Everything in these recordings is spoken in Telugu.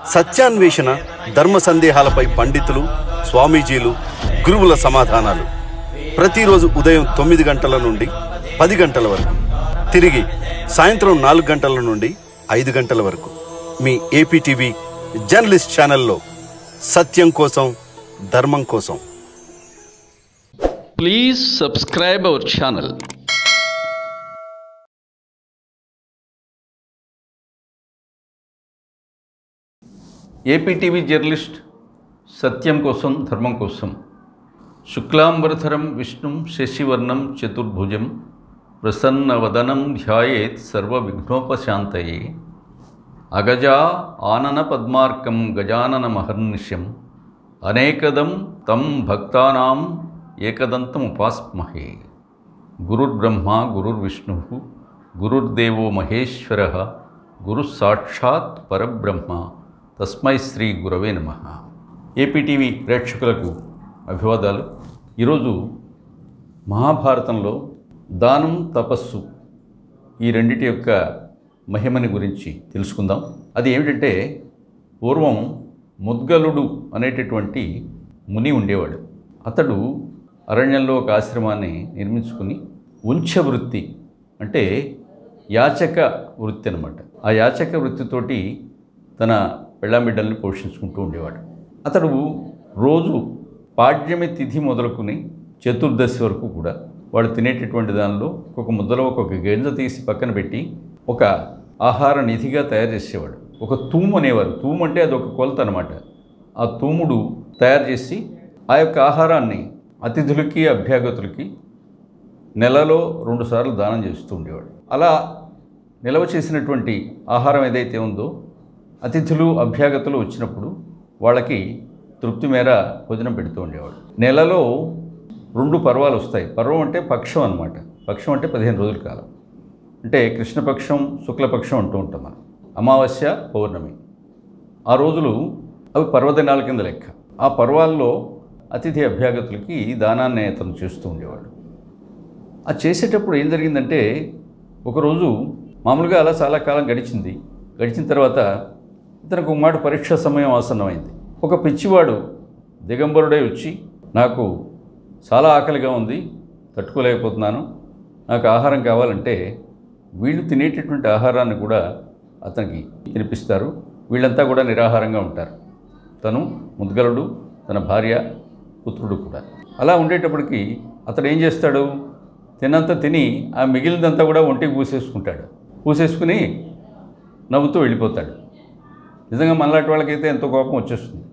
సత్యాన్వేషణ ధర్మ సందేహాలపై పండితులు స్వామీజీలు గురువుల సమాధానాలు ప్రతిరోజు ఉదయం తొమ్మిది గంటల నుండి పది గంటల వరకు తిరిగి సాయంత్రం నాలుగు గంటల నుండి ఐదు గంటల వరకు మీ ఏపీటీవీ జర్నలిస్ట్ ఛానల్లో సత్యం కోసం ధర్మం కోసం Please subscribe our channel. APTV journalist సత్యం కోసం ధర్మం కోసం శుక్లాంబరధరం విష్ణుం శశివర్ణం చతుర్భుజం ప్రసన్నవదనం ధ్యాయేత్ సర్వవిఘ్నోపశాంతయే అగజా ఆనన పద్మార్కం గజానన మహర్నిశం అనేకదం తం భక్తానాం ఏకదంతం ఉపాస్మహే గురుర్బ్రహ్మ గురుర్విష్ణు గురుర్దేవో మహేశ్వర గురు సాక్షాత్ పరబ్రహ్మ తస్మై శ్రీ గురవే నమ ఏపీటీవీ ప్రేక్షకులకు అభివాదాలు ఈరోజు మహాభారతంలో దానం తపస్సు ఈ రెండిటి యొక్క మహిమని గురించి తెలుసుకుందాం అది ఏమిటంటే పూర్వం ముద్గలుడు అనేటటువంటి ముని ఉండేవాడు అతడు అరణ్యంలో ఒక ఆశ్రమాన్ని నిర్మించుకుని ఉంచ వృత్తి అంటే యాచక వృత్తి అనమాట ఆ యాచక వృత్తితోటి తన పెళ్ళాంబిడ్డల్ని పోషించుకుంటూ ఉండేవాడు అతడు రోజు పాడ్యమి తిథి మొదలుకుని చతుర్దశి వరకు కూడా వాడు తినేటటువంటి దానిలో ఒక్కొక్క ముద్దలో ఒక్కొక్క గింజ తీసి పక్కన పెట్టి ఒక ఆహార నిధిగా తయారు చేసేవాడు ఒక తూము అనేవారు తూము అంటే అది ఒక కొలత అనమాట ఆ తూముడు తయారు చేసి ఆ యొక్క ఆహారాన్ని అతిథులకి అభ్యాగతులకి నెలలో రెండుసార్లు దానం చేస్తూ ఉండేవాడు అలా నిల్వ చేసినటువంటి ఆహారం ఏదైతే ఉందో అతిథులు అభ్యాగతులు వచ్చినప్పుడు వాళ్ళకి తృప్తి మేర భోజనం పెడుతూ ఉండేవాడు నెలలో రెండు పర్వాలు వస్తాయి పర్వం అంటే పక్షం అనమాట పక్షం అంటే పదిహేను రోజుల కాలం అంటే కృష్ణపక్షం శుక్లపక్షం అంటూ ఉంటాం మనం అమావాస్య పౌర్ణమి ఆ రోజులు అవి పర్వదినాల కింద లెక్క ఆ పర్వాల్లో అతిథి అభ్యాగతులకి దానాన్ని అతను చేస్తూ ఉండేవాడు అది చేసేటప్పుడు ఏం జరిగిందంటే ఒకరోజు మామూలుగా అలా చాలా కాలం గడిచింది గడిచిన తర్వాత ఇతనికి ఒక మాట పరీక్ష సమయం ఆసన్నమైంది ఒక పిచ్చివాడు దిగంబరుడై వచ్చి నాకు చాలా ఆకలిగా ఉంది తట్టుకోలేకపోతున్నాను నాకు ఆహారం కావాలంటే వీళ్ళు తినేటటువంటి ఆహారాన్ని కూడా అతనికి తినిపిస్తారు వీళ్ళంతా కూడా నిరాహారంగా ఉంటారు తను ముద్గలుడు తన భార్య పుత్రుడు కూడా అలా ఉండేటప్పటికి అతడు ఏం చేస్తాడు తినంత తిని ఆ మిగిలినంతా కూడా ఒంటికి పూసేసుకుంటాడు పూసేసుకుని నవ్వుతూ వెళ్ళిపోతాడు నిజంగా మనలాంటి వాళ్ళకైతే ఎంతో కోపం వచ్చేస్తుంది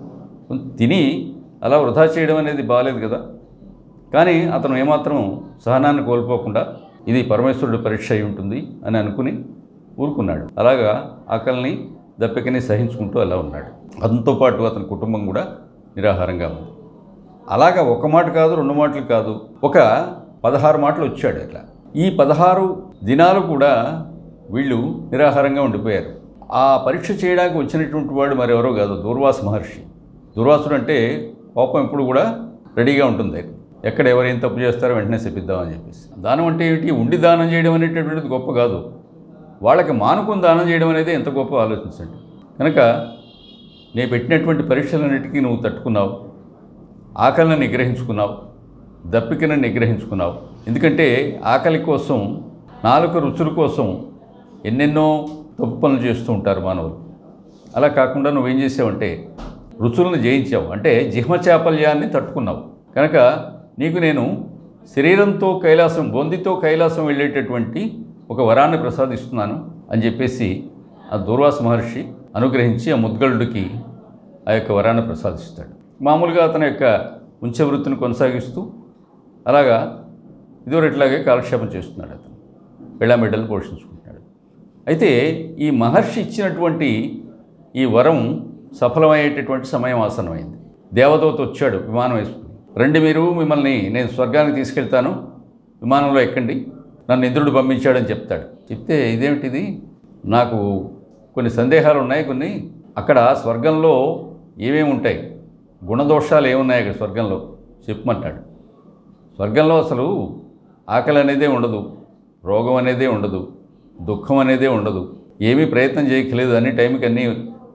తిని అలా వృధా చేయడం అనేది బాగాలేదు కదా కానీ అతను ఏమాత్రం సహనాన్ని కోల్పోకుండా ఇది పరమేశ్వరుడు పరీక్ష అయి ఉంటుంది అని అనుకుని ఊరుకున్నాడు అలాగా ఆకలిని దప్పికని సహించుకుంటూ అలా ఉన్నాడు అతనితో పాటు అతని కుటుంబం కూడా నిరాహారంగా ఉంది అలాగా ఒక మాట కాదు రెండు మాటలు కాదు ఒక పదహారు మాటలు వచ్చాడు అట్లా ఈ పదహారు దినాలు కూడా వీళ్ళు నిరాహారంగా ఉండిపోయారు ఆ పరీక్ష చేయడానికి వచ్చినటువంటి వాడు మరెవరో కాదు దూర్వాస మహర్షి దుర్వాసుడు అంటే కోపం ఎప్పుడు కూడా రెడీగా ఉంటుంది ఎక్కడ ఎవరు ఏం తప్పు చేస్తారో వెంటనే చెప్పిద్దామని చెప్పేసి దానం అంటే ఏమిటి ఉండి దానం చేయడం అనేటటువంటిది గొప్ప కాదు వాళ్ళకి మానుకుని దానం చేయడం అనేది ఎంత గొప్ప ఆలోచించండి కనుక నేను పెట్టినటువంటి పరీక్షలన్నిటికీ నువ్వు తట్టుకున్నావు ఆకలిని నిగ్రహించుకున్నావు దప్పికను నిగ్రహించుకున్నావు ఎందుకంటే ఆకలి కోసం నాలుక రుచుల కోసం ఎన్నెన్నో తప్పు పనులు చేస్తూ ఉంటారు మానవులు అలా కాకుండా నువ్వేం చేసావంటే రుచులను జయించావు అంటే జిహ్మచాపల్యాన్ని తట్టుకున్నావు కనుక నీకు నేను శరీరంతో కైలాసం బొందితో కైలాసం వెళ్ళేటటువంటి ఒక వరాన్ని ప్రసాదిస్తున్నాను అని చెప్పేసి ఆ దూర్వాస మహర్షి అనుగ్రహించి ఆ ముద్గలుడికి ఆ యొక్క వరాన్ని ప్రసాదిస్తాడు మామూలుగా అతని యొక్క ఉంచవృత్తిని కొనసాగిస్తూ అలాగా ఇదివరట్లాగే కాలక్షేపం చేస్తున్నాడు అతను పెళ్ళామెడ్డలను పోషించుకుంటున్నాడు అయితే ఈ మహర్షి ఇచ్చినటువంటి ఈ వరం సఫలమయ్యేటటువంటి సమయం ఆసనమైంది దేవదూత వచ్చాడు విమానం వేసుకుని రండి మీరు మిమ్మల్ని నేను స్వర్గానికి తీసుకెళ్తాను విమానంలో ఎక్కండి నన్ను ఇంద్రుడు పంపించాడని చెప్తాడు చెప్తే ఇదేమిటిది నాకు కొన్ని సందేహాలు ఉన్నాయి కొన్ని అక్కడ స్వర్గంలో ఏమేమి ఉంటాయి గుణదోషాలు ఏమున్నాయి అక్కడ స్వర్గంలో చెప్పమంటాడు స్వర్గంలో అసలు ఆకలి అనేదే ఉండదు రోగం అనేదే ఉండదు దుఃఖం అనేదే ఉండదు ఏమీ ప్రయత్నం చేయక్కలేదు అన్ని టైంకి అన్నీ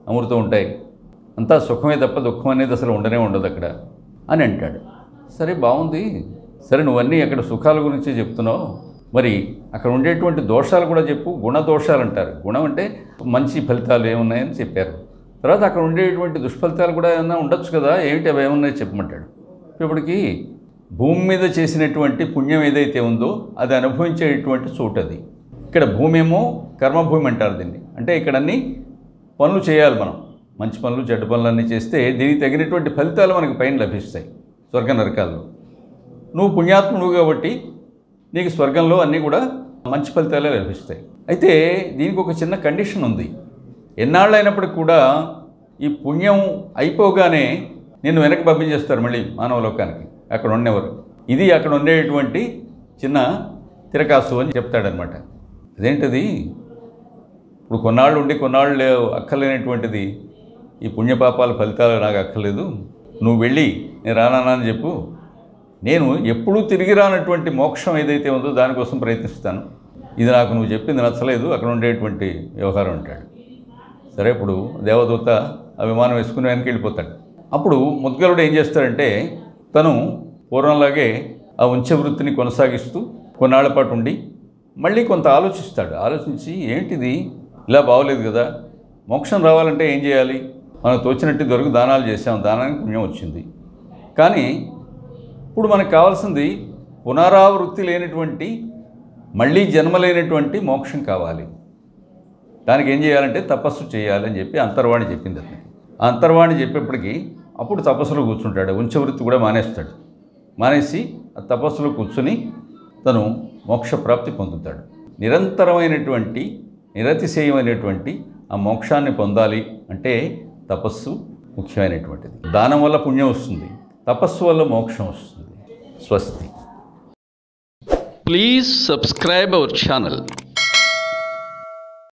అమృతం ఉంటాయి అంతా సుఖమే తప్ప దుఃఖం అనేది అసలు ఉండనే ఉండదు అక్కడ అని అంటాడు సరే బాగుంది సరే నువ్వన్నీ అక్కడ సుఖాల గురించి చెప్తున్నావు మరి అక్కడ ఉండేటువంటి దోషాలు కూడా చెప్పు గుణ దోషాలు అంటారు గుణం అంటే మంచి ఫలితాలు ఏమున్నాయని చెప్పారు తర్వాత అక్కడ ఉండేటువంటి దుష్ఫలితాలు కూడా ఏమన్నా ఉండొచ్చు కదా ఏమిటి అవి ఏమున్నాయో చెప్పమంటాడు ఇప్పటికి భూమి మీద చేసినటువంటి పుణ్యం ఏదైతే ఉందో అది అనుభవించేటువంటి చోటు అది ఇక్కడ భూమి ఏమో కర్మభూమి అంటారు దీన్ని అంటే ఇక్కడ అన్ని పనులు చేయాలి మనం మంచి పనులు చెడ్డ పనులు అన్నీ చేస్తే దీనికి తగినటువంటి ఫలితాలు మనకి పైన లభిస్తాయి స్వర్గ నరకాల్లో నువ్వు పుణ్యాత్ముడు కాబట్టి నీకు స్వర్గంలో అన్నీ కూడా మంచి ఫలితాలే లభిస్తాయి అయితే దీనికి ఒక చిన్న కండిషన్ ఉంది ఎన్నాళ్ళు అయినప్పటికి కూడా ఈ పుణ్యం అయిపోగానే నిన్ను వెనక్కి పంపించేస్తారు మళ్ళీ మానవ లోకానికి అక్కడ ఉండేవారు ఇది అక్కడ ఉండేటువంటి చిన్న తిరకాసు అని చెప్తాడనమాట అదేంటిది ఇప్పుడు కొన్నాళ్ళు ఉండి కొన్నాళ్ళు లేవు అక్కర్లేనటువంటిది ఈ పుణ్యపాపాల ఫలితాలు నాకు అక్కర్లేదు నువ్వు వెళ్ళి నేను రానా అని చెప్పు నేను ఎప్పుడూ తిరిగి రానటువంటి మోక్షం ఏదైతే ఉందో దానికోసం ప్రయత్నిస్తాను ఇది నాకు నువ్వు చెప్పింది నచ్చలేదు అక్కడ ఉండేటువంటి వ్యవహారం అంటాడు సరే ఇప్పుడు దేవదూత ఆ విమానం వేసుకుని వెనక్కి వెళ్ళిపోతాడు అప్పుడు ముద్గలుడు ఏం చేస్తాడంటే తను పూర్వంలాగే ఆ ఉంచ వృత్తిని కొనసాగిస్తూ కొన్నాళ్ల పాటు ఉండి మళ్ళీ కొంత ఆలోచిస్తాడు ఆలోచించి ఏంటిది ఇలా బాగోలేదు కదా మోక్షం రావాలంటే ఏం చేయాలి మనకు తోచినట్టు దొరికి దానాలు చేసాం దానానికి పుణ్యం వచ్చింది కానీ ఇప్పుడు మనకు కావాల్సింది పునరావృత్తి లేనటువంటి మళ్ళీ జన్మ లేనటువంటి మోక్షం కావాలి దానికి ఏం చేయాలంటే తపస్సు చేయాలని చెప్పి అంతర్వాణి చెప్పింది అతనికి ఆ అంతర్వాణి చెప్పేప్పటికీ అప్పుడు తపస్సులో కూర్చుంటాడు ఉంచవృత్తి కూడా మానేస్తాడు మానేసి ఆ తపస్సులో కూర్చుని తను మోక్ష ప్రాప్తి పొందుతాడు నిరంతరమైనటువంటి నిరతిశయమైనటువంటి ఆ మోక్షాన్ని పొందాలి అంటే తపస్సు ముఖ్యమైనటువంటిది దానం వల్ల పుణ్యం వస్తుంది తపస్సు వల్ల మోక్షం వస్తుంది స్వస్తి Please subscribe our channel